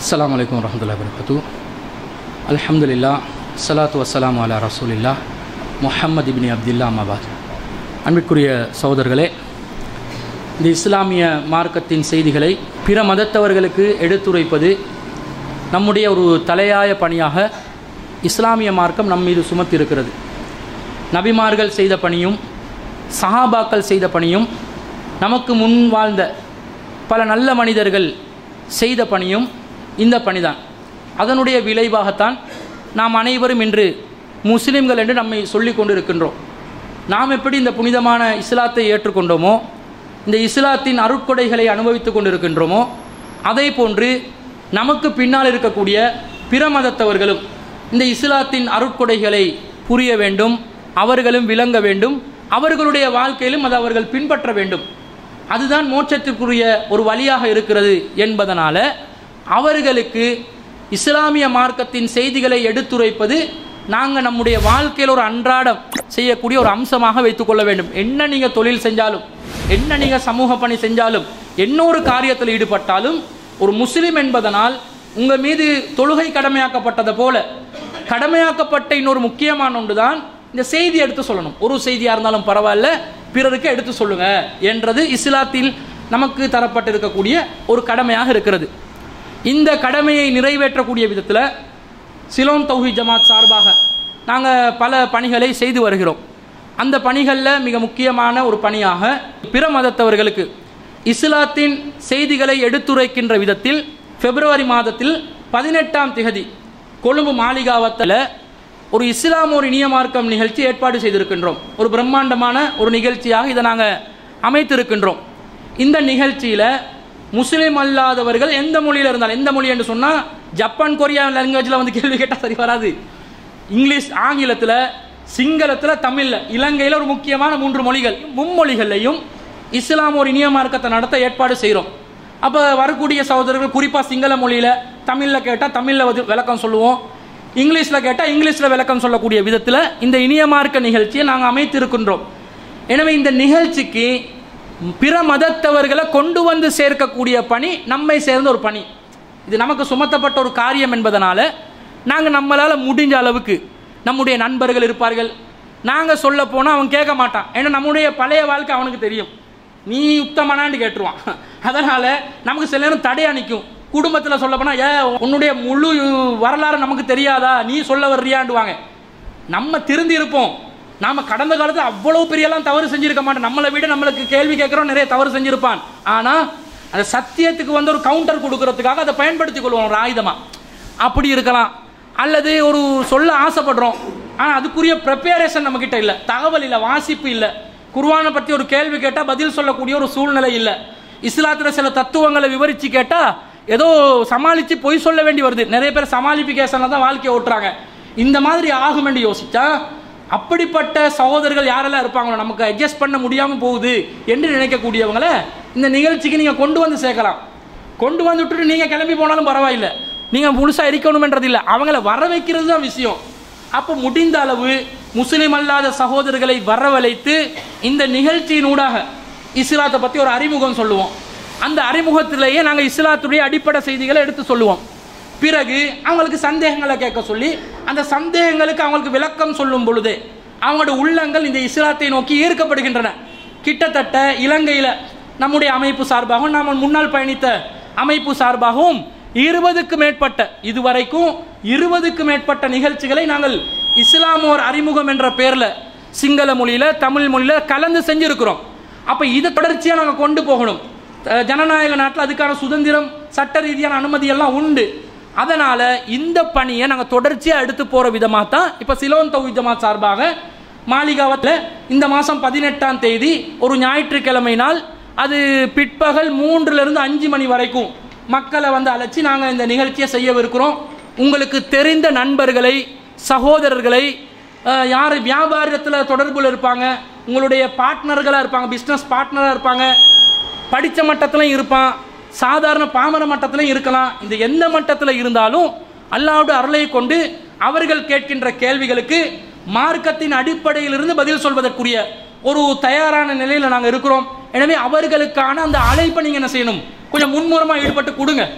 அஸ்ஸலாமு அலைக்கும் வரமத்துல்லா வரகத்து அல்ஹம்துலில்லா ஸலாத்து வஸ்ஸலாமு அலா ரசூலில்லா முஹம்மது இப்னி அப்துல்லா அம்மாபாத் அன்பிற்குரிய சகோதரர்களே இந்த இஸ்லாமிய மார்க்கத்தின் செய்திகளை பிற மதத்தவர்களுக்கு எடுத்துரைப்பது நம்முடைய ஒரு தலையாய பணியாக இஸ்லாமிய மார்க்கம் நம் மீது சுமத்திருக்கிறது நபிமார்கள் செய்த பணியும் சஹாபாக்கள் செய்த பணியும் நமக்கு முன் வாழ்ந்த பல நல்ல மனிதர்கள் செய்த பணியும் இந்த பணிதான் அதனுடைய விளைவாகத்தான் நாம் அனைவரும் இன்று முஸ்லிம்கள் என்று நம்மை சொல்லிக் கொண்டிருக்கின்றோம் நாம் எப்படி இந்த புனிதமான இஸ்லாத்தை ஏற்றுக்கொண்டோமோ இந்த இஸ்லாத்தின் அருட்கொடைகளை அனுபவித்துக் கொண்டிருக்கின்றோமோ அதே போன்று நமக்கு பின்னால் இருக்கக்கூடிய பிற மதத்தவர்களும் இந்த இஸ்லாத்தின் அருட்கொடைகளை புரிய வேண்டும் அவர்களும் விளங்க வேண்டும் அவர்களுடைய வாழ்க்கையிலும் அதை அவர்கள் பின்பற்ற வேண்டும் அதுதான் மோட்சத்திற்குரிய ஒரு வழியாக இருக்கிறது என்பதனால அவர்களுக்கு இஸ்லாமிய மார்க்கத்தின் செய்திகளை எடுத்துரைப்பது நாங்கள் நம்முடைய வாழ்க்கையில் ஒரு அன்றாடம் செய்யக்கூடிய ஒரு அம்சமாக வைத்துக்கொள்ள வேண்டும் என்ன நீங்கள் தொழில் செஞ்சாலும் என்ன நீங்கள் சமூக பணி செஞ்சாலும் என்ன ஒரு காரியத்தில் ஈடுபட்டாலும் ஒரு முஸ்லீம் என்பதனால் உங்கள் மீது தொழுகை கடமையாக்கப்பட்டதை போல கடமையாக்கப்பட்ட இன்னொரு முக்கியமான ஒன்று தான் இந்த செய்தி எடுத்து சொல்லணும் ஒரு செய்தியாக இருந்தாலும் பரவாயில்ல பிறருக்கு எடுத்து சொல்லுங்க என்றது இஸ்லாத்தில் நமக்கு தரப்பட்டிருக்கக்கூடிய ஒரு கடமையாக இருக்கிறது இந்த கடமையை நிறைவேற்றக்கூடிய விதத்தில் சிலோன் தௌஹி ஜமாத் சார்பாக நாங்கள் பல பணிகளை செய்து வருகிறோம் அந்த பணிகளில் மிக முக்கியமான ஒரு பணியாக பிற மதத்தவர்களுக்கு இஸ்லாத்தின் செய்திகளை எடுத்துரைக்கின்ற விதத்தில் பிப்ரவரி மாதத்தில் பதினெட்டாம் திகதி கொழும்பு மாளிகாவத்தில் ஒரு இஸ்லாம் ஒரு இனிய மார்க்கம் நிகழ்ச்சி ஏற்பாடு செய்திருக்கின்றோம் ஒரு பிரம்மாண்டமான ஒரு நிகழ்ச்சியாக இதை நாங்கள் அமைத்திருக்கின்றோம் இந்த நிகழ்ச்சியில் முஸ்லீம் அல்லாதவர்கள் எந்த மொழியில் இருந்தாலும் எந்த மொழி என்று சொன்னால் ஜப்பான் கொரியா லாங்குவேஜில் வந்து கேள்வி கேட்டால் சரி வராது இங்கிலீஷ் ஆங்கிலத்தில் சிங்களத்தில் தமிழில் இலங்கையில் ஒரு முக்கியமான மூன்று மொழிகள் மும்மொழிகள்லையும் இஸ்லாம் ஒரு இனிய மார்க்கத்தை நடத்த ஏற்பாடு செய்கிறோம் அப்போ வரக்கூடிய சகோதரர்கள் குறிப்பாக சிங்கள மொழியில் தமிழில் கேட்டால் தமிழில் வந்து விளக்கம் சொல்லுவோம் இங்கிலீஷில் கேட்டால் இங்கிலீஷில் விளக்கம் சொல்லக்கூடிய விதத்தில் இந்த இனிய மார்க்க நிகழ்ச்சியை நாங்கள் அமைத்திருக்கின்றோம் எனவே இந்த நிகழ்ச்சிக்கு பிற மதத்தவர்களை கொண்டு வந்து சேர்க்கக்கூடிய பணி நம்மை சேர்ந்த ஒரு பணி இது நமக்கு சுமத்தப்பட்ட ஒரு காரியம் என்பதனால நாங்கள் நம்மளால் முடிஞ்ச அளவுக்கு நம்முடைய நண்பர்கள் இருப்பார்கள் நாங்கள் சொல்ல போனால் அவன் கேட்க மாட்டான் ஏன்னா நம்முடைய பழைய வாழ்க்கை அவனுக்கு தெரியும் நீ யுக்தமானான்னு கேட்டுருவான் அதனால் நமக்கு சில நேரம் தடையாக நிற்கும் குடும்பத்தில் சொல்ல போனால் ஏ உன்னுடைய முழு வரலாறு நமக்கு தெரியாதா நீ சொல்ல வர்றியாண்டுவாங்க நம்ம திருந்தி இருப்போம் நாம் கடந்த காலத்தில் அவ்வளவு பெரியெல்லாம் தவறு செஞ்சிருக்க மாட்டோம் நம்மளை விட நம்மளுக்கு கேள்வி கேட்குறோம் நிறைய தவறு செஞ்சிருப்பான் ஆனால் அந்த சத்தியத்துக்கு வந்து ஒரு கவுண்டர் கொடுக்கறதுக்காக அதை பயன்படுத்திக் கொள்வோம் ஒரு ஆயுதமாக அப்படி இருக்கலாம் அல்லது ஒரு சொல்ல ஆசைப்படுறோம் ஆனால் அதுக்குரிய ப்ரிப்பேரேஷன் நம்மக்கிட்ட இல்லை தகவல் இல்லை வாசிப்பு இல்லை குர்வானை பற்றி ஒரு கேள்வி கேட்டால் பதில் சொல்லக்கூடிய ஒரு சூழ்நிலை இல்லை இஸ்லாத்தில் சில தத்துவங்களை விவரித்து கேட்டால் ஏதோ சமாளித்து பொய் சொல்ல வேண்டி வருது நிறைய பேர் சமாளிஃபிகேஷனில் தான் வாழ்க்கையை ஓட்டுறாங்க இந்த மாதிரி ஆகும் என்று யோசிச்சா அப்படிப்பட்ட சகோதரர்கள் யாரெல்லாம் இருப்பாங்களோ நமக்கு அட்ஜஸ்ட் பண்ண முடியாமல் போகுது என்று நினைக்கக்கூடியவங்கள இந்த நிகழ்ச்சிக்கு நீங்கள் கொண்டு வந்து சேர்க்கலாம் கொண்டு வந்து விட்டுட்டு நீங்கள் கிளம்பி போனாலும் பரவாயில்லை நீங்கள் முழுசாக இருக்கணுமென்றது இல்லை அவங்கள வர வைக்கிறது தான் விஷயம் அப்போ முடிந்த அளவு முஸ்லீம் அல்லாத சகோதரர்களை வரவழைத்து இந்த நிகழ்ச்சியின் ஊடாக இஸ்லாத்தை பற்றி ஒரு அறிமுகம் சொல்லுவோம் அந்த அறிமுகத்திலேயே நாங்கள் இஸ்லாத்துடைய அடிப்படை செய்திகளை எடுத்து சொல்லுவோம் பிறகு அவங்களுக்கு சந்தேகங்களை கேட்க சொல்லி அந்த சந்தேகங்களுக்கு அவங்களுக்கு விளக்கம் சொல்லும் பொழுது அவங்களோட உள்ளங்கள் இந்த இஸ்லாத்தை நோக்கி ஈர்க்கப்படுகின்றன கிட்டத்தட்ட இலங்கையில் நம்முடைய அமைப்பு சார்பாகவும் நாம் முன்னால் பயணித்த அமைப்பு சார்பாகவும் இருபதுக்கு மேற்பட்ட இதுவரைக்கும் இருபதுக்கு மேற்பட்ட நிகழ்ச்சிகளை நாங்கள் இஸ்லாமோர் அறிமுகம் என்ற பேரில் சிங்கள மொழியில் தமிழ் மொழியில் கலந்து செஞ்சுருக்கிறோம் அப்போ இதை தொடர்ச்சியாக நாங்கள் கொண்டு போகணும் ஜனநாயக நாட்டில் அதுக்கான சுதந்திரம் சட்ட ரீதியான அனுமதி எல்லாம் உண்டு அதனால் இந்த பணியை நாங்கள் தொடர்ச்சியாக எடுத்து போகிற விதமாக தான் இப்போ சிலோன் தௌஹி ஜமாத் சார்பாக மாளிகாவத்தில் இந்த மாதம் பதினெட்டாம் தேதி ஒரு ஞாயிற்றுக்கிழமை நாள் அது பிற்பகல் மூன்றுலேருந்து அஞ்சு மணி வரைக்கும் மக்களை வந்து அழைச்சி நாங்கள் இந்த நிகழ்ச்சியை செய்யவிருக்கிறோம் உங்களுக்கு தெரிந்த நண்பர்களை சகோதரர்களை யார் வியாபாரத்தில் தொடர்பில் இருப்பாங்க உங்களுடைய பார்ட்னர்களாக இருப்பாங்க பிஸ்னஸ் பார்ட்னராக இருப்பாங்க படித்த மட்டத்திலையும் இருப்பான் சாதாரண பாமர மட்டத்திலையும் இருக்கலாம் இந்த எந்த மட்டத்தில் இருந்தாலும் அல்லாவோட அருளை கொண்டு அவர்கள் கேட்கின்ற கேள்விகளுக்கு மார்க்கத்தின் அடிப்படையிலிருந்து பதில் சொல்வதற்குரிய ஒரு தயாரான நிலையில் நாங்கள் இருக்கிறோம் எனவே அவர்களுக்கான அந்த அழைப்பை நீங்கள் என்ன செய்யணும் கொஞ்சம் முன்முறமாக ஈடுபட்டு கொடுங்க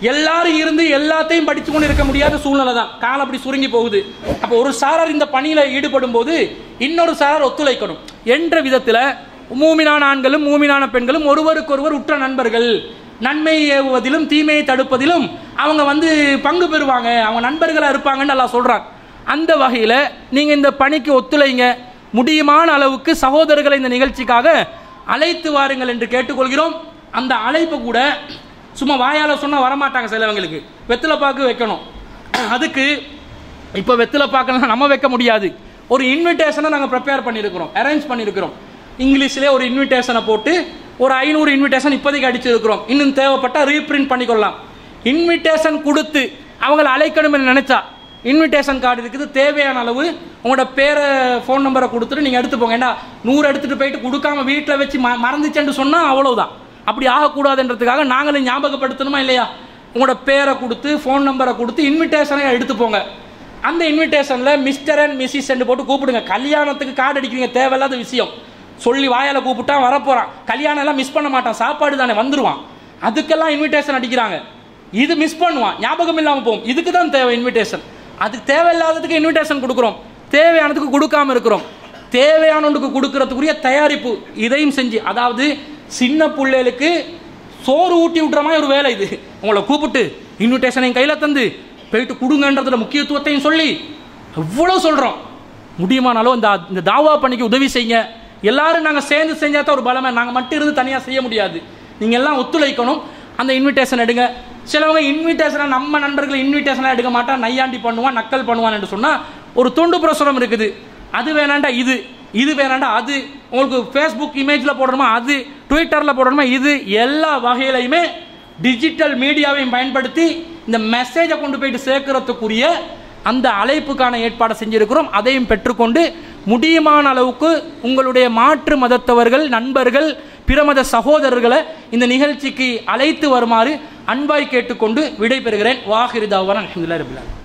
எல்லாரும் இருந்து எல்லாத்தையும் படித்து கொண்டு இருக்க முடியாத சூழ்நிலை தான் காலம் அப்படி சுருங்கி போகுது அப்போ ஒரு சாரார் இந்த பணியில் ஈடுபடும் போது இன்னொரு சாரார் ஒத்துழைக்கணும் என்ற விதத்தில் மூமினான ஆண்களும் மூமினான பெண்களும் ஒருவருக்கொருவர் உற்ற நண்பர்கள் நன்மை ஏவுவதிலும் தீமையை தடுப்பதிலும் அவங்க வந்து பங்கு பெறுவாங்க அவங்க நண்பர்களாக இருப்பாங்கன்னு நல்லா சொல்கிறாங்க அந்த வகையில் நீங்கள் இந்த பணிக்கு ஒத்துழைங்க முடியுமான அளவுக்கு சகோதரர்களை இந்த நிகழ்ச்சிக்காக அழைத்து வாருங்கள் என்று கேட்டுக்கொள்கிறோம் அந்த அழைப்பு கூட சும்மா வாயால் சொன்னால் வரமாட்டாங்க சிலவங்களுக்கு வெத்தலை பாக்கு வைக்கணும் அதுக்கு இப்போ வெத்தலை பாக்கெல்லாம் நம்ம வைக்க முடியாது ஒரு இன்விடேஷனை நாங்கள் ப்ரிப்பேர் பண்ணியிருக்கிறோம் அரேஞ்ச் பண்ணியிருக்கிறோம் இங்கிலீஷ்லேயே ஒரு இன்விடேஷனை போட்டு ஒரு ஐநூறு இன்விடேஷன் இப்போதைக்கு அடிச்சிருக்கிறோம் இன்னும் தேவைப்பட்டால் ரீப்ரிண்ட் பண்ணிக்கொள்ளலாம் இன்விடேஷன் கொடுத்து அவங்கள அழைக்கணும் நினைச்சா இன்விடேஷன் கார்டு இருக்குது தேவையான அளவு உங்களோட பேரை ஃபோன் நம்பரை கொடுத்துட்டு நீங்கள் எடுத்து போங்க ஏன்னா நூறு எடுத்துகிட்டு போயிட்டு கொடுக்காம வீட்டில் வச்சு ம மறந்துச்சேன்னு சொன்னால் அவ்வளவுதான் அப்படி ஆகக்கூடாதுன்றதுக்காக நாங்களும் ஞாபகப்படுத்தணுமா இல்லையா உங்களோட பேரை கொடுத்து ஃபோன் நம்பரை கொடுத்து இன்விடேஷனை எடுத்து போங்க அந்த இன்விடேஷனில் மிஸ்டர் அண்ட் மிஸ்ஸஸ் போட்டு கூப்பிடுங்க கல்யாணத்துக்கு கார்டு அடிக்கிறீங்க தேவையில்லாத விஷயம் சொல்லி வாயால கூப்பிட்டா வரப்போறான் கல்யாணம் எல்லாம் மிஸ் பண்ண மாட்டான் சாப்பாடு தானே வந்துருவான் அதுக்கெல்லாம் இன்விடேஷன் அடிக்கிறாங்க இது மிஸ் பண்ணுவான் ஞாபகம் இல்லாமல் போகும் இதுக்கு தான் தேவை இன்விடேஷன் அதுக்கு தேவையில்லாததுக்கு இன்விடேஷன் கொடுக்குறோம் தேவையானதுக்கு கொடுக்காம இருக்கிறோம் தேவையானவனுக்கு கொடுக்கறதுக்குரிய தயாரிப்பு இதையும் செஞ்சு அதாவது சின்ன பிள்ளைகளுக்கு சோறு ஊட்டி விட்ற மாதிரி ஒரு வேலை இது உங்களை கூப்பிட்டு இன்விடேஷனையும் கையில் தந்து போயிட்டு கொடுங்கன்றதுல முக்கியத்துவத்தையும் சொல்லி எவ்வளோ சொல்கிறோம் முடியுமானாலும் இந்த இந்த தாவா பணிக்கு உதவி செய்யுங்க எல்லாரும் நாங்கள் சேர்ந்து செஞ்சால் தான் ஒரு பலமே நாங்கள் மட்டும் இருந்து தனியாக செய்ய முடியாது நீங்கள் எல்லாம் ஒத்துழைக்கணும் அந்த இன்விடேஷன் எடுங்க சிலவங்க இன்விடேஷனை நம்ம நண்பர்கள் இன்விடேஷனாக எடுக்க மாட்டான் நையாண்டி பண்ணுவான் நக்கல் பண்ணுவான் என்று சொன்னால் ஒரு துண்டு பிரசுரம் இருக்குது அது வேணாண்டா இது இது வேணாண்டா அது உங்களுக்கு ஃபேஸ்புக் இமேஜில் போடணுமா அது ட்விட்டரில் போடணுமா இது எல்லா வகையிலையுமே டிஜிட்டல் மீடியாவையும் பயன்படுத்தி இந்த மெசேஜை கொண்டு போயிட்டு சேர்க்கறதுக்குரிய அந்த அழைப்புக்கான ஏற்பாடை செஞ்சிருக்கிறோம் அதையும் பெற்றுக்கொண்டு முடியுமான அளவுக்கு உங்களுடைய மாற்று மதத்தவர்கள் நண்பர்கள் பிரமத சகோதரர்களை இந்த நிகழ்ச்சிக்கு அழைத்து வருமாறு அன்பாய் கேட்டுக்கொண்டு விடைபெறுகிறேன் வாஹிரிதாவான் அலமதுல்லா ரபிலால்